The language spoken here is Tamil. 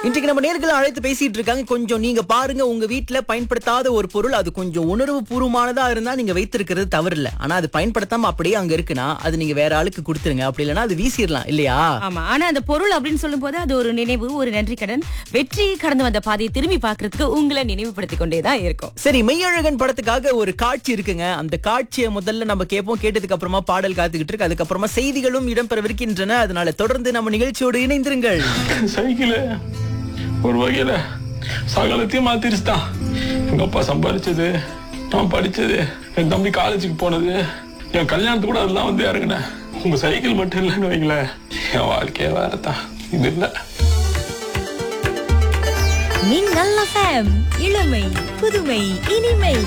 இன்றைக்கு நம்ம நேர்களை அழைத்து பேசிட்டு இருக்காங்க கொஞ்சம் நீங்க பாருங்க உங்க வீட்ல பயன்படுத்தாத ஒரு பொருள் அது கொஞ்சம் உணர்வு பூர்வமானதா இருந்தா நீங்க வைத்திருக்கிறது தவறு இல்ல ஆனா அது பயன்படுத்தாம அப்படியே அங்க இருக்குன்னா அது நீங்க வேற ஆளுக்கு கொடுத்துருங்க அப்படி இல்லைன்னா அது வீசிடலாம் இல்லையா ஆமா ஆனா அந்த பொருள் அப்படின்னு சொல்லும்போது அது ஒரு நினைவு ஒரு நன்றி கடன் வெற்றி கடந்து வந்த பாதையை திரும்பி பார்க்கிறதுக்கு உங்களை நினைவுபடுத்திக் கொண்டேதான் இருக்கும் சரி மெய்யழகன் படத்துக்காக ஒரு காட்சி இருக்குங்க அந்த காட்சியை முதல்ல நம்ம கேட்போம் கேட்டதுக்கு அப்புறமா பாடல் காத்துக்கிட்டு இருக்கு அதுக்கப்புறமா செய்திகளும் இடம்பெறவிருக்கின்றன அதனால தொடர்ந்து நம்ம நிகழ்ச்சியோடு இணைந்திருங்கள் சைக்கிள் ஒரு வகையில சகலத்தையும் மாத்திருச்சுதான் எங்க அப்பா சம்பாதிச்சது நான் படிச்சது என் தம்பி காலேஜுக்கு போனது என் கல்யாணத்துக்கு கூட அதெல்லாம் வந்து இறங்கினேன் உங்க சைக்கிள் மட்டும் இல்லைன்னு வைங்களேன் என் வாழ்க்கையே வேறதான் இது இல்லை நீங்கள் இளமை புதுமை இனிமை